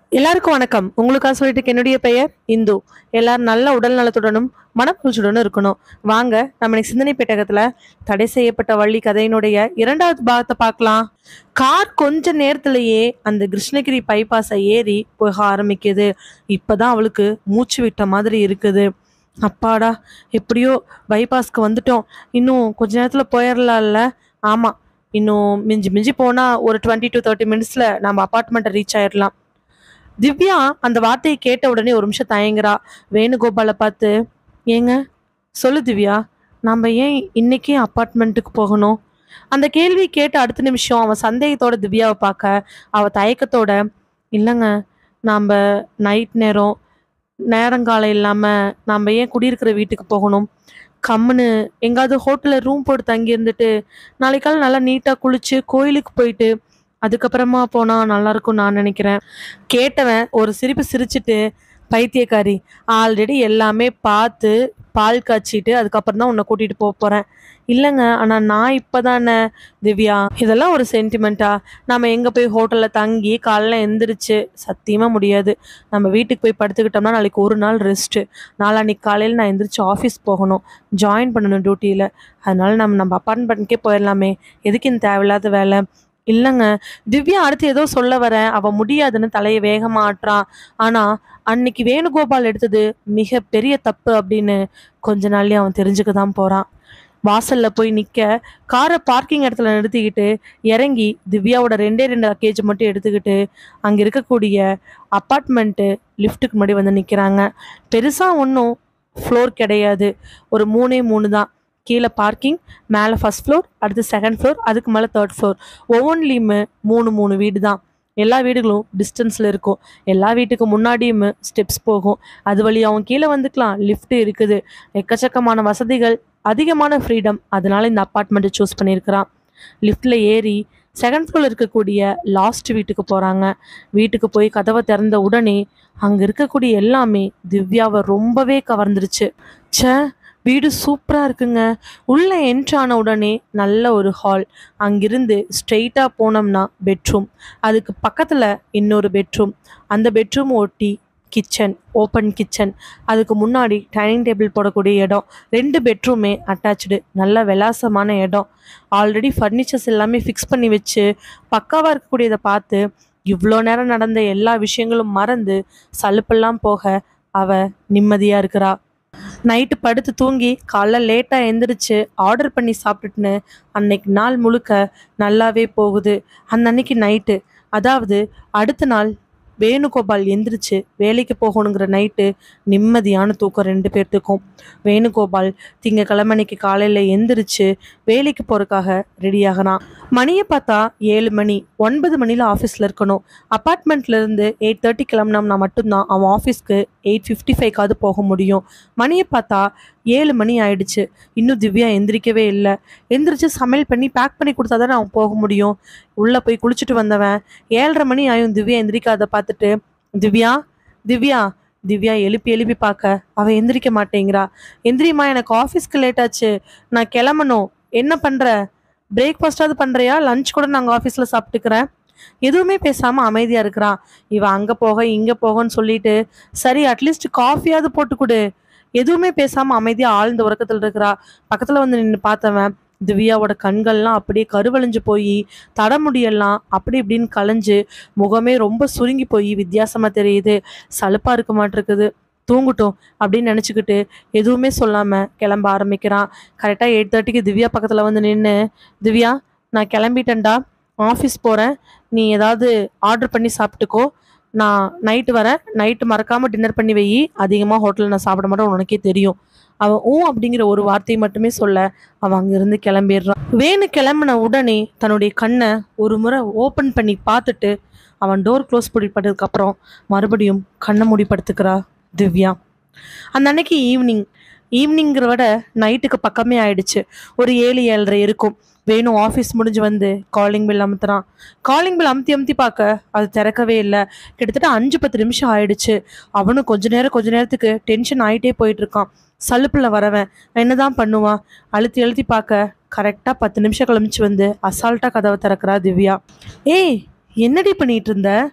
எல்லாருக்கும் வணக்கம் உங்களுக்காக சொல்லிட்டு என்னுடைய பெயர் இந்து எல்லாரும் நல்ல உடல் நலத்துடனும் மனக்குளிச்சுடனும் இருக்கணும் வாங்க நம்ம இன்னைக்கு சிந்தனை பெட்டகத்துல தடை செய்யப்பட்ட வள்ளி கதையினுடைய இரண்டாவது பாகத்தை பார்க்கலாம் கார் கொஞ்ச நேரத்திலேயே அந்த கிருஷ்ணகிரி பைபாஸை ஏறி போக ஆரம்பிக்குது இப்பதான் அவளுக்கு மூச்சு விட்ட மாதிரி இருக்குது அப்பாடா எப்படியோ பைபாஸ்க்கு வந்துட்டோம் இன்னும் கொஞ்ச நேரத்துல போயிடலாம்ல ஆமா இன்னும் மிஞ்சி மிஞ்சி போனா ஒரு டுவெண்ட்டி டு தேர்ட்டி மினிட்ஸ்ல நம்ம அப்பார்ட்மெண்ட்டை ரீச் ஆயிடலாம் திவ்யா அந்த வார்த்தையை கேட்ட உடனே ஒரு நிமிஷம் தயங்குறா வேணுகோபாலை பார்த்து ஏங்க சொல்லு திவ்யா நம்ம ஏன் இன்னைக்கே அப்பார்ட்மெண்ட்டுக்கு போகணும் அந்த கேள்வி கேட்ட அடுத்த நிமிஷம் அவன் சந்தேகத்தோட திவ்யாவை பார்க்க அவ தயக்கத்தோட இல்லைங்க நாம் நைட் நேரம் நேரங்காலம் இல்லாமல் நம்ம ஏன் குடியிருக்கிற வீட்டுக்கு போகணும் கம்முன்னு எங்காவது ஹோட்டலில் ரூம் போட்டு தங்கி இருந்துட்டு நாளைக்கால நல்லா நீட்டாக குளிச்சு கோயிலுக்கு போயிட்டு அதுக்கப்புறமா போனால் நல்லா இருக்கும் நான் நினைக்கிறேன் கேட்டவன் ஒரு சிரிப்பு சிரிச்சிட்டு பைத்தியக்காரி ஆல்ரெடி எல்லாமே பார்த்து பால் காய்ச்சிட்டு அதுக்கப்புறம் தான் உன்னை கூட்டிகிட்டு போக போகிறேன் இல்லைங்க ஆனால் நான் இப்போ தானே திவ்யா இதெல்லாம் ஒரு சென்டிமெண்ட்டா நம்ம எங்கே போய் ஹோட்டலில் தங்கி காலைல எந்திரிச்சு சத்தியமாக முடியாது நம்ம வீட்டுக்கு போய் படுத்துக்கிட்டோம்னா நாளைக்கு ஒரு நாள் ரெஸ்ட்டு நாளான்னைக்கு காலையில் நான் எந்திரிச்சு ஆஃபீஸ் போகணும் ஜாயின் பண்ணணும் டியூட்டியில் அதனால நம்ம நம்ம அப்பார்ட்மெண்ட்கே போயிடலாமே எதுக்கு இந்த தேவையில்லாத வேலை இல்லைங்க திவ்யா அடுத்து ஏதோ சொல்ல வரேன் அவ முடியாதுன்னு தலையை வேகமா ஆட்டுறான் ஆனா அன்னைக்கு வேணுகோபால் எடுத்தது மிக பெரிய தப்பு அப்படின்னு கொஞ்ச நாள்லயே அவன் தெரிஞ்சுக்க தான் போறான் வாசல்ல போய் நிக்க காரை பார்க்கிங் இடத்துல நிறுத்திக்கிட்டு இறங்கி திவ்யாவோட ரெண்டே ரெண்டு லக்கேஜ் மட்டும் எடுத்துக்கிட்டு அங்க இருக்கக்கூடிய அப்பார்ட்மெண்ட்டு லிஃப்ட்டுக்கு முன்னாடி வந்து நிக்கிறாங்க பெருசா ஒன்றும் ஃப்ளோர் கிடையாது ஒரு மூணே மூணு தான் கீழே பார்க்கிங் மேலே ஃபர்ஸ்ட் ஃப்ளோர் அடுத்து செகண்ட் ஃப்ளோர் அதுக்கு மேலே தேர்ட் ஃப்ளோர் ஒவ்வொன்றிலையுமே மூணு மூணு வீடு தான் எல்லா வீடுகளும் டிஸ்டன்ஸில் இருக்கும் எல்லா வீட்டுக்கு முன்னாடியும் ஸ்டெப்ஸ் போகும் அது வழி அவங்க கீழே வந்துக்கலாம் லிஃப்ட் இருக்குது எக்கச்சக்கமான வசதிகள் அதிகமான ஃப்ரீடம் அதனால இந்த அப்பார்ட்மெண்ட்டை சூஸ் பண்ணியிருக்கிறான் லிஃப்ட்டில் ஏறி செகண்ட் ஃப்ளோரில் இருக்கக்கூடிய லாஸ்ட் வீட்டுக்கு போகிறாங்க வீட்டுக்கு போய் கதவை திறந்த உடனே அங்கே இருக்கக்கூடிய எல்லாமே திவ்யாவை ரொம்பவே கவர்ந்துருச்சு ச்சே வீடு சூப்பராக இருக்குங்க உள்ளே என்ட்ரு ஆன உடனே நல்ல ஒரு ஹால் அங்கிருந்து ஸ்ட்ரெயிட்டாக போனோம்னா பெட்ரூம் அதுக்கு பக்கத்தில் இன்னொரு பெட்ரூம் அந்த பெட்ரூம் ஒட்டி கிச்சன் ஓப்பன் கிச்சன் அதுக்கு முன்னாடி டைனிங் டேபிள் போடக்கூடிய இடம் ரெண்டு பெட்ரூமே அட்டாச்சு நல்ல விலாசமான இடம் ஆல்ரெடி ஃபர்னிச்சர்ஸ் எல்லாமே ஃபிக்ஸ் பண்ணி வச்சு பக்காவாக இருக்கக்கூடியதை பார்த்து இவ்வளோ நேரம் நடந்த எல்லா விஷயங்களும் மறந்து சலுப்பெல்லாம் போக அவ நிம்மதியாக இருக்கிறா நைட்டு படுத்து தூங்கி காலைல லேட்டாக எந்திரிச்சு ஆர்டர் பண்ணி சாப்பிட்டுட்டுன்னு அன்னைக்கு நாள் முழுக்க நல்லாவே போகுது அந்த அன்னைக்கு நைட்டு அதாவது அடுத்த நாள் வேணுகோபால் எந்திரிச்சு வேலைக்கு போகணுங்கிற நைட்டு நிம்மதியான தூக்கம் ரெண்டு பேர்த்துக்கும் வேணுகோபால் திங்கக்கிழமை அன்னைக்கு காலையில் எந்திரிச்சு வேலைக்கு போகிறதுக்காக ரெடி ஆகிறான் மணியை பார்த்தா ஏழு மணி ஒன்பது மணியில் ஆஃபீஸில் இருக்கணும் அப்பார்ட்மெண்ட்லேருந்து எயிட் தேர்ட்டி கிளம்புனோம்னா மட்டும்தான் அவன் ஆஃபீஸ்க்கு எயிட் ஃபிஃப்டி ஃபைவ்க்காவது போக முடியும் மணியை பார்த்தா ஏழு மணி ஆயிடுச்சு இன்னும் திவ்யா எந்திரிக்கவே இல்லை எந்திரிச்சு சமையல் பண்ணி பேக் பண்ணி கொடுத்தா தானே அவன் போக முடியும் உள்ளே போய் குளிச்சுட்டு வந்தவன் ஏழரை மணி ஆயும் திவ்யா எந்திரிக்காத பார்த்துட்டு திவ்யா திவ்யா திவ்யா எழுப்பி எழுப்பி பார்க்க அவள் எந்திரிக்க மாட்டேங்கிறா எந்திரிம்மா எனக்கு ஆஃபீஸ்க்கு லேட் ஆச்சு நான் கிளம்பணும் என்ன பண்ணுற பிரேக்ஃபாஸ்டாவது பண்ணுறியா லஞ்ச் கூட நாங்கள் ஆஃபீஸில் சாப்பிட்டுக்கிறேன் எதுவுமே பேசாமல் அமைதியாக இருக்கிறான் இவன் அங்கே போக இங்கே போகன்னு சொல்லிட்டு சரி அட்லீஸ்ட் காஃபியாவது போட்டு கொடு எதுவுமே பேசாமல் அமைதியாக ஆழ்ந்த உறக்கத்தில் இருக்கிறா பக்கத்தில் வந்து நின்று பார்த்தவன் திவ்யாவோட கண்கள்லாம் அப்படியே கருவழிஞ்சு போய் தடமுடியெல்லாம் அப்படி இப்படின்னு கலைஞ்சு முகமே ரொம்ப சுருங்கி போய் வித்தியாசமாக தெரியுது சலுப்பாக இருக்க மாட்டிருக்குது தூங்கட்டும் அப்படின்னு நினச்சிக்கிட்டு எதுவுமே சொல்லாமல் கிளம்ப ஆரம்பிக்கிறான் கரெக்டாக எயிட் தேர்ட்டிக்கு திவ்யா பக்கத்தில் வந்து நின்று திவ்யா நான் கிளம்பிட்டேன்டா ஆஃபீஸ் போகிறேன் நீ ஏதாவது ஆர்டர் பண்ணி சாப்பிட்டுக்கோ நான் நைட்டு வரேன் நைட்டு மறக்காமல் டின்னர் பண்ணி வை அதிகமாக ஹோட்டலில் நான் சாப்பிட மாட்டேன் உனக்கே தெரியும் அவன் ஊ அப்படிங்கிற ஒரு வார்த்தையை மட்டுமே சொல்ல அவன் அங்கிருந்து கிளம்பிடுறான் வேணு கிளம்பின உடனே தன்னுடைய கண்ணை ஒரு முறை ஓப்பன் பண்ணி பார்த்துட்டு அவன் டோர் க்ளோஸ் பண்ணி அப்புறம் மறுபடியும் கண்ணை மூடி படுத்துக்கிறா திவ்யா அந்த அன்னைக்கு ஈவினிங் ஈவினிங்கிற விட நைட்டுக்கு பக்கமே ஆயிடுச்சு ஒரு ஏழு ஏழரை இருக்கும் வேணும் ஆஃபீஸ் முடிஞ்சு வந்து காலிங் பில் அமுத்துறான் காலிங் பில் அமுத்தி அமுத்தி பார்க்க அது திறக்கவே இல்லை கிட்டத்தட்ட அஞ்சு பத்து நிமிஷம் ஆயிடுச்சு அவனும் கொஞ்ச நேரம் கொஞ்ச நேரத்துக்கு டென்ஷன் ஆகிட்டே போயிட்டு இருக்கான் சலுப்பில் வரவன் என்னதான் பண்ணுவான் அழுத்தி அழுத்தி பார்க்க கரெக்டாக பத்து நிமிஷம் கழிச்சு வந்து அசால்ட்டாக கதவை திறக்கிறா திவ்யா ஏய் என்னடி பண்ணிட்டு இருந்த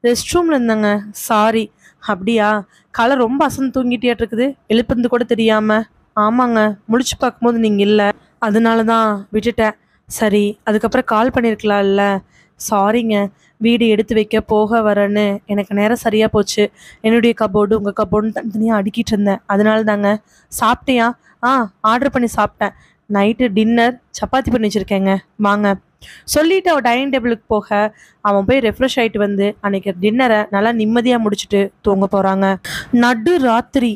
ரெஸ்ட் ரூமில் இருந்தேங்க சாரி அப்படியா காலை ரொம்ப அசந்து தூங்கிட்டியாட்டு இருக்குது எழுப்புறது கூட தெரியாம ஆமாங்க முழிச்சு பார்க்கும்போது நீங்கள் இல்லை அதனால தான் விட்டுட்டேன் சரி அதுக்கப்புறம் கால் பண்ணியிருக்கலாம்ல சாரிங்க வீடு எடுத்து வைக்க போக வரேன்னு எனக்கு நேரம் சரியாக போச்சு என்னுடைய கபோர்டு உங்கள் கபோர்டுன்னு தனித்தனியாக அடுக்கிட்டு இருந்தேன் அதனால தாங்க சாப்பிட்டியா ஆ ஆர்டர் பண்ணி சாப்பிட்டேன் நைட்டு டின்னர் சப்பாத்தி பண்ணி வச்சுருக்கேங்க வாங்க சொல்லிட்டு அவன் டைனிங் டேபிளுக்கு போக அவன் போய் ரெஃப்ரெஷ் ஆகிட்டு வந்து அன்னைக்கு டின்னரை நல்லா நிம்மதியாக முடிச்சுட்டு தூங்க போகிறாங்க நடு ராத்திரி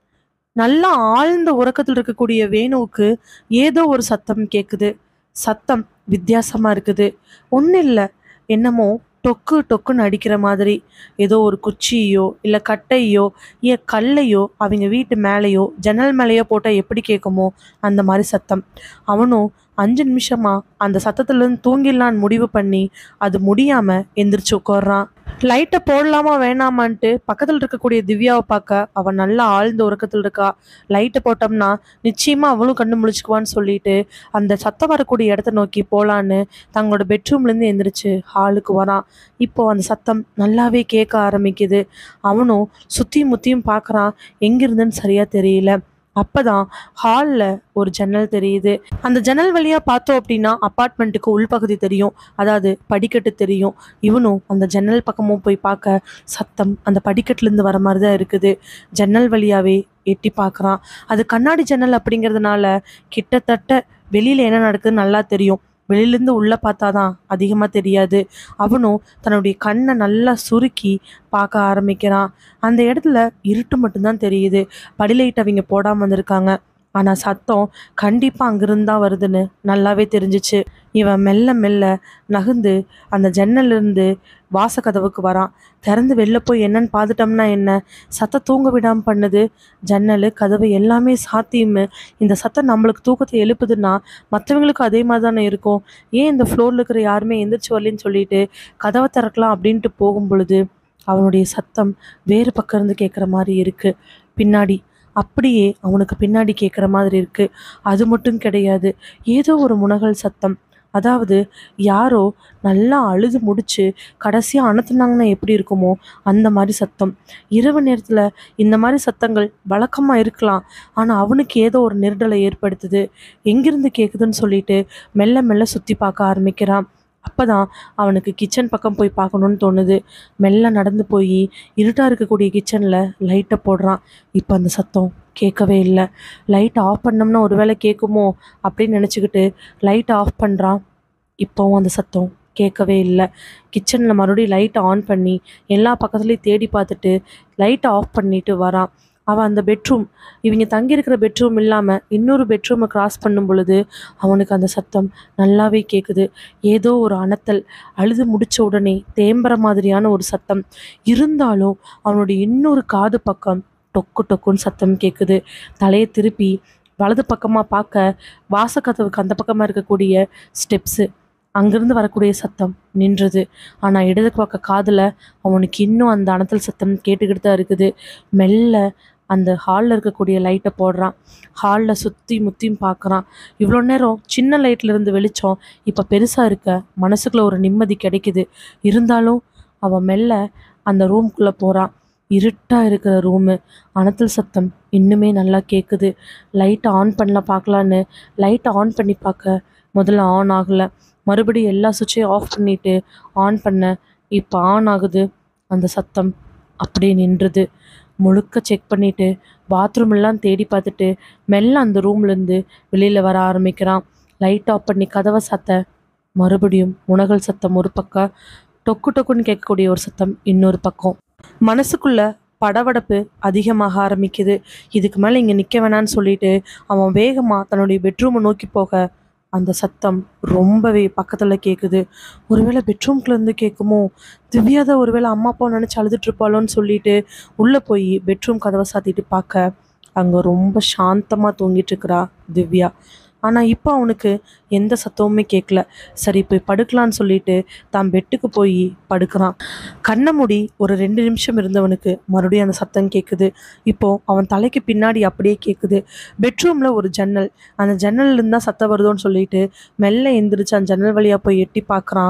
நல்லா ஆழ்ந்த உறக்கத்தில் இருக்கக்கூடிய வேணுவுக்கு ஏதோ ஒரு சத்தம் கேட்குது சத்தம் வித்தியாசமாக இருக்குது ஒன்றும் இல்லை என்னமோ டொக்கு டொக்குன்னு அடிக்கிற மாதிரி ஏதோ ஒரு குச்சியோ இல்லை கட்டையோ ஏன் கல்லையோ அவங்க வீட்டு மேலேயோ ஜன்னல் மேலேயோ போட்டால் எப்படி கேட்குமோ அந்த மாதிரி சத்தம் அவனும் அஞ்சு நிமிஷமா அந்த சத்தத்துலேருந்து தூங்கிடலான்னு முடிவு பண்ணி அது முடியாமல் எந்திரிச்சு உட்கார்றான் லைட்டை போடலாமா வேணாமான்ட்டு பக்கத்தில் இருக்கக்கூடிய திவ்யாவை பார்க்க அவன் நல்லா ஆழ்ந்த உறக்கத்தில் இருக்கா லைட்டை போட்டோம்னா நிச்சயமாக அவளும் கண்ணு முழிச்சுக்குவான்னு சொல்லிட்டு அந்த சத்தம் வரக்கூடிய இடத்த நோக்கி போகலான்னு தங்களோட பெட்ரூம்லேருந்து எந்திரிச்சு ஹாலுக்கு வரான் இப்போ அந்த சத்தம் நல்லாவே கேட்க ஆரம்பிக்குது அவனும் சுற்றியும் முத்தியும் பார்க்குறான் எங்கிருந்துன்னு சரியாக தெரியல அப்பதான் ஹாலில் ஒரு ஜன்னல் தெரியுது அந்த ஜன்னல் வழியாக பார்த்தோம் அப்படின்னா அப்பார்ட்மெண்ட்டுக்கு உள்பகுதி தெரியும் அதாவது படிக்கட்டு தெரியும் இவனும் அந்த ஜன்னல் பக்கமும் போய் பார்க்க சத்தம் அந்த படிக்கட்டுலேருந்து வர மாதிரி தான் இருக்குது ஜன்னல் வழியாவே எட்டி பார்க்குறான் அது கண்ணாடி ஜன்னல் அப்படிங்கிறதுனால கிட்டத்தட்ட வெளியில் என்ன நடக்குதுன்னு நல்லா தெரியும் வெளியிலேருந்து உள்ளே பார்த்தா தான் அதிகமாக தெரியாது அவனும் தன்னுடைய கண்ணை நல்லா சுருக்கி பார்க்க ஆரம்பிக்கிறான் அந்த இடத்துல இருட்டு மட்டும்தான் தெரியுது படிலைட் அவங்க போடாமல் வந்திருக்காங்க ஆனால் சத்தம் கண்டிப்பாக அங்கிருந்து தான் வருதுன்னு நல்லாவே தெரிஞ்சிச்சு இவன் மெல்ல மெல்ல நகுந்து அந்த ஜன்னல்லேருந்து வாசக்கதவுக்கு வரான் திறந்து வெளில போய் என்னன்னு பார்த்துட்டோம்னா என்ன சத்தம் தூங்க விடாமல் பண்ணுது ஜன்னல் கதவு எல்லாமே சாத்தியுமே இந்த சத்தம் நம்மளுக்கு தூக்கத்தை எழுப்புதுன்னா மற்றவங்களுக்கும் அதே மாதிரி தானே இருக்கும் ஏன் இந்த ஃப்ளோரில் இருக்கிற யாருமே எந்திரிச்சு வரலன்னு சொல்லிட்டு கதவை திறக்கலாம் அப்படின்ட்டு போகும் பொழுது அவனுடைய சத்தம் வேறு பக்கம் இருந்து கேட்குற மாதிரி இருக்கு பின்னாடி அப்படியே அவனுக்கு பின்னாடி கேட்குற மாதிரி இருக்கு அது மட்டும் கிடையாது ஏதோ ஒரு முனகல் சத்தம் அதாவது யாரோ நல்லா அழுது முடிச்சு கடைசியாக அனுத்துனாங்கன்னா எப்படி இருக்குமோ அந்த மாதிரி சத்தம் இரவு நேரத்தில் இந்த மாதிரி சத்தங்கள் வழக்கமாக இருக்கலாம் ஆனால் அவனுக்கு ஏதோ ஒரு நெருடலை ஏற்படுத்துது எங்கிருந்து கேட்குதுன்னு சொல்லிட்டு மெல்ல மெல்ல சுற்றி பார்க்க ஆரம்பிக்கிறான் அப்பதான் அவனுக்கு கிச்சன் பக்கம் போய் பார்க்கணுன்னு தோணுது மெல்ல நடந்து போய் இருட்டாக இருக்கக்கூடிய கிச்சனில் லைட்டை போடுறான் இப்போ அந்த சத்தம் கேட்கவே இல்லை லைட் ஆஃப் பண்ணோம்னா ஒருவேளை கேட்குமோ அப்படின்னு நினச்சிக்கிட்டு லைட் ஆஃப் பண்ணுறான் இப்போவும் அந்த சத்தம் கேட்கவே இல்லை கிச்சனில் மறுபடியும் லைட்டை ஆன் பண்ணி எல்லா பக்கத்துலேயும் தேடி பார்த்துட்டு லைட்டை ஆஃப் பண்ணிட்டு வரான் அவன் அந்த பெட்ரூம் இவங்க தங்கியிருக்கிற பெட்ரூம் இல்லாமல் இன்னொரு பெட்ரூமை கிராஸ் பண்ணும் பொழுது அவனுக்கு அந்த சத்தம் நல்லாவே கேட்குது ஏதோ ஒரு அனத்தல் அழுது முடிச்ச உடனே தேம்புற மாதிரியான ஒரு சத்தம் இருந்தாலும் அவனுடைய இன்னொரு காது பக்கம் டொக்கு டொக்குன்னு சத்தம் கேட்குது தலையை திருப்பி வலது பக்கமாக பார்க்க வாசக்கதவுக்கு அந்த பக்கமாக இருக்கக்கூடிய ஸ்டெப்ஸு அங்கிருந்து வரக்கூடிய சத்தம் நின்றுது ஆனால் இடது பக்க காதில் அவனுக்கு இன்னும் அந்த அனத்தல் சத்தம் கேட்டுக்கிட்டு தான் இருக்குது மெல்ல அந்த ஹாலில் இருக்கக்கூடிய லைட்டை போடுறான் ஹாலில் சுற்றி முற்றியும் பார்க்குறான் இவ்வளோ நேரம் சின்ன லைட்டில் இருந்து வெளிச்சம் இப்போ பெருசாக இருக்க மனசுக்குள்ள ஒரு நிம்மதி கிடைக்குது இருந்தாலும் அவன் மெல்ல அந்த ரூம்குள்ளே போகிறான் இருட்டாக இருக்கிற ரூமு அனத்தல் சத்தம் இன்னுமே நல்லா கேட்குது லைட்டை ஆன் பண்ணல பார்க்கலான்னு லைட்டை ஆன் பண்ணி பார்க்க முதல்ல ஆன் ஆகலை மறுபடியும் எல்லா சுவிட்சையும் ஆஃப் பண்ணிட்டு ஆன் பண்ண இப்போ ஆன் ஆகுது அந்த சத்தம் அப்படியே நின்றுது முழுக்க செக் பண்ணிட்டு பாத்ரூம் எல்லாம் தேடி பார்த்துட்டு மெல்ல அந்த ரூம்லேருந்து வெளியில் வர ஆரம்பிக்கிறான் லைட் ஆஃப் பண்ணி கதவை சாத்த மறுபடியும் முனகல் சத்தம் ஒரு பக்கம் டொக்கு டொக்குன்னு கேட்கக்கூடிய ஒரு சத்தம் இன்னொரு பக்கம் மனசுக்குள்ள படபடப்பு அதிகமாக ஆரம்பிக்குது இதுக்கு மேலே இங்கே நிற்க வேணான்னு சொல்லிட்டு அவன் வேகமாக தன்னுடைய பெட்ரூமை நோக்கி போக அந்த சத்தம் ரொம்பவே பக்கத்தில் கேட்குது ஒருவேளை பெட்ரூம்குள்ளேருந்து கேட்குமோ திவ்யா தான் ஒருவேளை அம்மா அப்பா நினச்சி அழுதுட்டு இருப்பாளோன்னு சொல்லிட்டு உள்ளே போய் பெட்ரூம் கதவை சாத்திட்டு பார்க்க அங்கே ரொம்ப சாந்தமாக தூங்கிட்டு இருக்கிறா திவ்யா ஆனால் இப்போ அவனுக்கு எந்த சத்தமுமே கேட்கல சரி போய் படுக்கலான்னு சொல்லிட்டு தான் பெட்டுக்கு போய் படுக்கிறான் கண்ணை மூடி ஒரு ரெண்டு நிமிஷம் இருந்தவனுக்கு மறுபடியும் அந்த சத்தம் கேட்குது இப்போ அவன் தலைக்கு பின்னாடி அப்படியே கேட்குது பெட்ரூமில் ஒரு ஜன்னல் அந்த ஜன்னல்லேருந்து தான் சத்தம் வருதோன்னு சொல்லிட்டு மெல்ல எந்திரிச்சு அந்த ஜன்னல் வழியாக போய் எட்டி பார்க்குறான்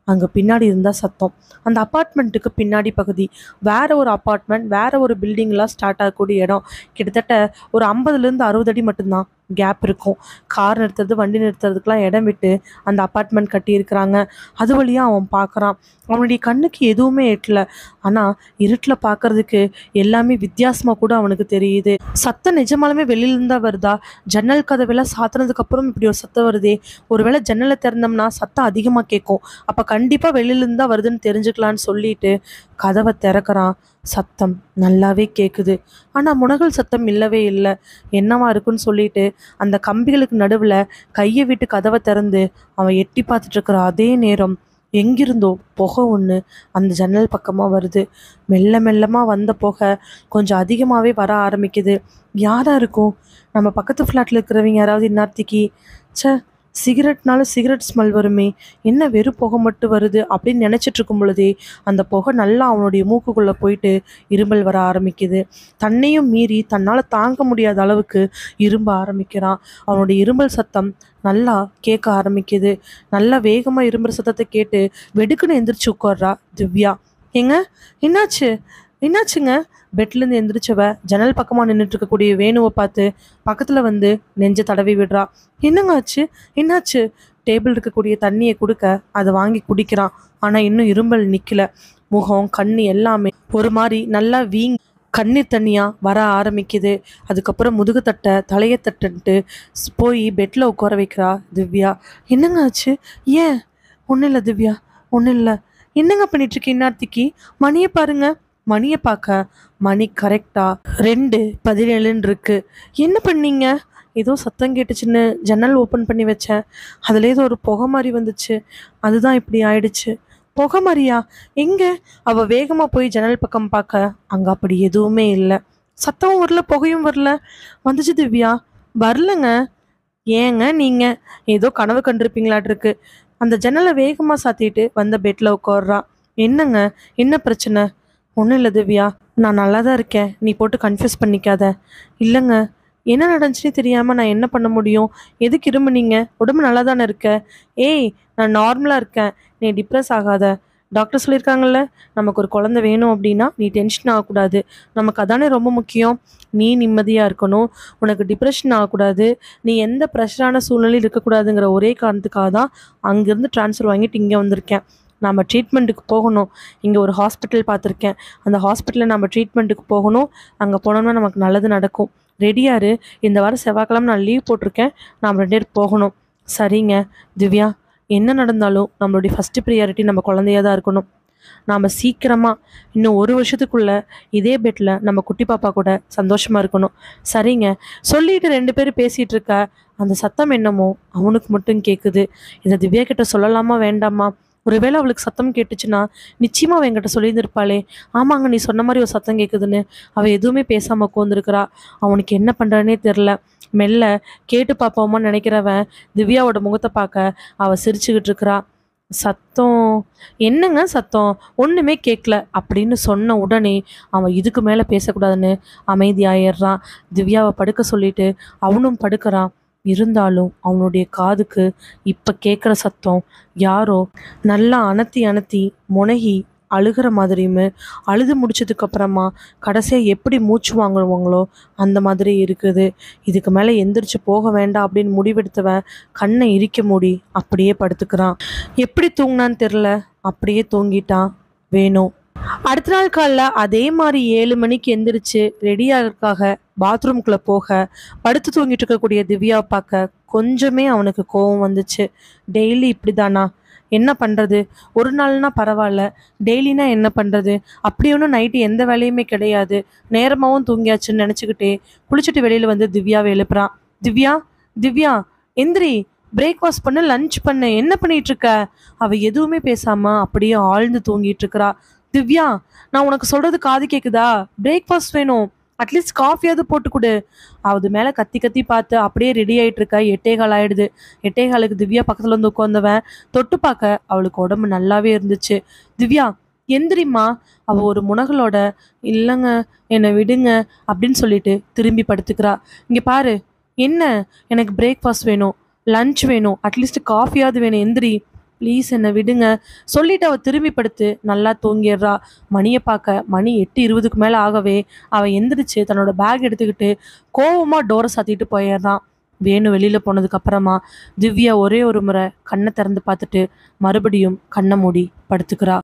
அங்கே பின்னாடி இருந்தால் சத்தம் அந்த அப்பார்ட்மெண்ட்டுக்கு பின்னாடி பகுதி வேற ஒரு அப்பார்ட்மெண்ட் வேற ஒரு பில்டிங்லாம் ஸ்டார்ட் ஆகக்கூடிய இடம் கிட்டத்தட்ட ஒரு ஐம்பதுலேருந்து அறுபது அடி மட்டும்தான் கேப் இருக்கும் கார் நிறுத்துறது வண்டி நிறுத்துறதுக்கெலாம் இடம் விட்டு அந்த அப்பார்ட்மெண்ட் கட்டியிருக்கிறாங்க அது வழியாக அவன் பார்க்குறான் அவனுடைய கண்ணுக்கு எதுவுமே எட்டல ஆனால் இருட்டில் பார்க்கறதுக்கு எல்லாமே வித்தியாசமாக கூட அவனுக்கு தெரியுது சத்தம் நிஜமாலுமே வெளியிலேருந்து தான் வருதா ஜன்னல் கதவெல்லாம் சாத்துனதுக்கு அப்புறம் இப்படி ஒரு சத்தம் வருதே ஒருவேளை ஜன்னலை திறந்தோம்னா சத்தம் அதிகமாக கேட்கும் அப்போ கண்டிப்பாக வெளியிலேருந்து தான் வருதுன்னு தெரிஞ்சுக்கலான்னு சொல்லிட்டு கதவை திறக்கறான் சத்தம் நல்லாவே கேட்குது ஆனால் முனகல் சத்தம் இல்லவே இல்லை என்னவா இருக்குன்னு சொல்லிட்டு அந்த கம்பிகளுக்கு நடுவில் கையை விட்டு கதவை திறந்து அவன் எட்டி பார்த்துட்டு இருக்கிற அதே நேரம் எங்கிருந்தோ புகை ஒன்று அந்த ஜன்னல் பக்கமாக வருது மெல்ல மெல்லமாக வந்த புகை கொஞ்சம் அதிகமாகவே வர ஆரம்பிக்குது யாராக இருக்கும் நம்ம பக்கத்து ஃப்ளாட்டில் இருக்கிறவங்க யாராவது இந்நேரத்துக்கு ச்சே சிகரெட்னால சிகரெட் ஸ்மெல் வருமே என்ன வெறும் புகை மட்டும் வருது அப்படின்னு நினச்சிட்டு இருக்கும் பொழுதே அந்த புகை நல்லா அவனுடைய மூக்குக்குள்ளே போயிட்டு இருமல் வர ஆரம்பிக்குது தன்னையும் மீறி தன்னால் தாங்க முடியாத அளவுக்கு இரும்ப ஆரம்பிக்கிறான் அவனுடைய இருமல் சத்தம் நல்லா கேட்க ஆரம்பிக்குது நல்லா வேகமாக இரும்புற சத்தத்தை கேட்டு வெடுக்குன்னு எந்திரிச்சு உட்கார்றா திவ்யா ஏங்க என்னாச்சு என்னாச்சுங்க பெட்லேருந்து எந்திரிச்சவ ஜன்னல் பக்கமாக நின்றுட்டு இருக்கக்கூடிய வேணுவை பார்த்து பக்கத்தில் வந்து நெஞ்ச தடவி விடுறா என்னங்க ஆச்சு என்னாச்சு டேபிள் இருக்கக்கூடிய தண்ணியை கொடுக்க அதை வாங்கி குடிக்கிறான் ஆனால் இன்னும் இரும்பல் நிற்கல முகம் கண் எல்லாமே ஒரு மாதிரி நல்லா வீங் கண்ணீர் தண்ணியாக வர ஆரம்பிக்குது அதுக்கப்புறம் முதுகு தட்டை தலையை தட்டுன்ட்டு ஸ் போய் பெட்டில் உட்கார வைக்கிறா திவ்யா என்னங்க ஆச்சு ஏன் ஒன்றும் இல்லை திவ்யா ஒன்றும் இல்லை என்னங்க பண்ணிட்டு இருக்கீங்க இந்நேரத்துக்கு மணியை பாருங்க மணியை பார்க்க மணி கரெக்டா ரெண்டு பதினேழுன்னு இருக்கு என்ன பண்ணீங்க ஏதோ சத்தம் கேட்டுச்சுன்னு ஜன்னல் ஓப்பன் பண்ணி வச்சேன் அதில் ஏதோ ஒரு புகை மாதிரி வந்துச்சு அதுதான் இப்படி ஆயிடுச்சு புகை மாதிரியா எங்க அவ வேகமாக போய் ஜன்னல் பக்கம் பார்க்க அங்கே அப்படி எதுவுமே இல்லை சத்தமும் வரல புகையும் வரல வந்துச்சு திவ்யா வரலங்க ஏங்க நீங்கள் ஏதோ கனவு கண்டிருப்பீங்களாட்டிருக்கு அந்த ஜன்னலை வேகமாக சாத்திட்டு வந்த பெட்டில் உட்கார்றா என்னங்க என்ன பிரச்சனை ஒன்றும் இல்லை திவ்யா நான் நல்லா தான் இருக்கேன் நீ போட்டு கன்ஃபியூஸ் பண்ணிக்காத இல்லைங்க என்ன நடந்துச்சுன்னு தெரியாமல் நான் என்ன பண்ண முடியும் எதுக்கு இருமுனீங்க உடம்பு நல்லா தானே இருக்க ஏய் நான் நார்மலாக இருக்கேன் நீ டிப்ரெஸ் ஆகாத டாக்டர் சொல்லியிருக்காங்கல்ல நமக்கு ஒரு குழந்தை வேணும் அப்படின்னா நீ டென்ஷன் ஆகக்கூடாது நமக்கு அதானே ரொம்ப முக்கியம் நீ நிம்மதியாக இருக்கணும் உனக்கு டிப்ரெஷன் ஆகக்கூடாது நீ எந்த ப்ரெஷரான சூழ்நிலையில் இருக்கக்கூடாதுங்கிற ஒரே காரணத்துக்காக தான் அங்கேருந்து ட்ரான்ஸ்ஃபர் வாங்கிட்டு இங்கே வந்திருக்கேன் நம்ம ட்ரீட்மெண்ட்டுக்கு போகணும் இங்கே ஒரு ஹாஸ்பிட்டல் பார்த்துருக்கேன் அந்த ஹாஸ்பிட்டலில் நம்ம ட்ரீட்மெண்ட்டுக்கு போகணும் அங்கே போனோம்னா நமக்கு நல்லது நடக்கும் ரெடியாரு இந்த வாரம் செவ்வாய்க்கிழமை நான் லீவ் போட்டிருக்கேன் நாம் ரெண்டு பேர் போகணும் சரிங்க திவ்யா என்ன நடந்தாலும் நம்மளுடைய ஃபஸ்ட்டு ப்ரியாரிட்டி நம்ம குழந்தையா தான் இருக்கணும் நாம் சீக்கிரமாக இன்னும் ஒரு வருஷத்துக்குள்ள இதே பெட்டில் நம்ம குட்டி பாப்பா கூட சந்தோஷமாக இருக்கணும் சரிங்க சொல்லிட்டு ரெண்டு பேரும் பேசிகிட்டு இருக்க அந்த சத்தம் என்னமோ அவனுக்கு மட்டும் கேட்குது இதை திவ்யா கிட்ட சொல்லலாமா வேண்டாமா ஒருவேளை அவளுக்கு சத்தம் கேட்டுச்சுன்னா நிச்சயமாக அவன் என்கிட்ட சொல்லியிருந்திருப்பாளே ஆமாங்க நீ சொன்ன மாதிரி ஒரு சத்தம் கேட்குதுன்னு அவள் எதுவுமே பேசாமல் உட்காந்துருக்கிறா அவனுக்கு என்ன பண்ணுறனே தெரில மெல்ல கேட்டு பார்ப்போமான்னு நினைக்கிறவன் திவ்யாவோட முகத்தை பார்க்க அவள் சிரிச்சுக்கிட்டு இருக்கிறா சத்தம் என்னங்க சத்தம் ஒன்றுமே கேட்கல அப்படின்னு சொன்ன உடனே அவன் இதுக்கு மேலே பேசக்கூடாதுன்னு அமைதியாயிடுறான் திவ்யாவை படுக்க சொல்லிட்டு அவனும் படுக்கிறான் இருந்தாலும் அவனுடைய காதுக்கு இப்போ கேட்குற சத்தம் யாரோ நல்லா அனத்தி அனத்தி முனகி அழுகிற மாதிரியுமே அழுது முடிச்சதுக்கு அப்புறமா கடைசியாக எப்படி மூச்சு வாங்குவாங்களோ அந்த மாதிரி இருக்குது இதுக்கு மேலே எந்திரிச்சு போக வேண்டாம் அப்படின்னு முடிவெடுத்தவன் கண்ணை இரிக்க மூடி அப்படியே படுத்துக்கிறான் எப்படி தூங்கினான்னு தெரில அப்படியே தூங்கிட்டான் வேணும் அடுத்த நாள் காலைல அதே மாதிரி ஏழு மணிக்கு எந்திரிச்சு ரெடி ஆகிறதுக்காக பாத்ரூம்குள்ளே போக படுத்து தூங்கிட்டு இருக்கக்கூடிய திவ்யாவை பார்க்க கொஞ்சமே அவனுக்கு கோவம் வந்துச்சு டெய்லி இப்படிதானா என்ன பண்ணுறது ஒரு நாள்னா பரவாயில்ல டெய்லினா என்ன பண்ணுறது அப்படி ஒன்றும் நைட்டு எந்த வேலையுமே கிடையாது நேரமாகவும் தூங்கியாச்சுன்னு நினச்சிக்கிட்டே குளிச்சுட்டு வெளியில் வந்து திவ்யாவை எழுப்புறான் திவ்யா திவ்யா எந்திரி பிரேக்ஃபாஸ்ட் பண்ணு லஞ்ச் பண்ணு என்ன பண்ணிட்டு இருக்க அவ எதுவுமே பேசாம அப்படியே ஆழ்ந்து தூங்கிட்டு இருக்கறா திவ்யா நான் உனக்கு சொல்றது காது கேக்குதா பிரேக்ஃபாஸ்ட் வேணும் அட்லீஸ்ட் காஃபியாவது போட்டு கொடு அது மேல கத்தி கத்தி பார்த்து அப்படியே ரெடி ஆயிட்டு இருக்கா எட்டே கால் ஆயிடுது எட்டே காலுக்கு திவ்யா பக்கத்துல வந்து உட்காந்தவன் தொட்டு பார்க்க அவளுக்கு உடம்பு நல்லாவே இருந்துச்சு திவ்யா எந்திரிம்மா அவ ஒரு முனகளோட இல்லைங்க என்னை விடுங்க அப்படின்னு சொல்லிட்டு திரும்பி படுத்துக்கிறா இங்க பாரு என்ன எனக்கு பிரேக்ஃபாஸ்ட் வேணும் லஞ்ச் வேணும் அட்லீஸ்ட் காஃபியாவது வேணும் எந்திரி ப்ளீஸ் என்னை விடுங்க சொல்லிட்டு அவள் திரும்பி படுத்து நல்லா தூங்கிடுறா மணியை பார்க்க மணி எட்டு இருபதுக்கு மேலே ஆகவே அவள் எந்திரிச்சு தன்னோட பேக் எடுத்துக்கிட்டு கோவமாக டோரை சாத்திட்டு போயிடுறான் வேணு வெளியில் போனதுக்கு அப்புறமா திவ்யா ஒரே ஒரு முறை கண்ணை திறந்து பார்த்துட்டு மறுபடியும் கண்ணை மூடி படுத்துக்கிறா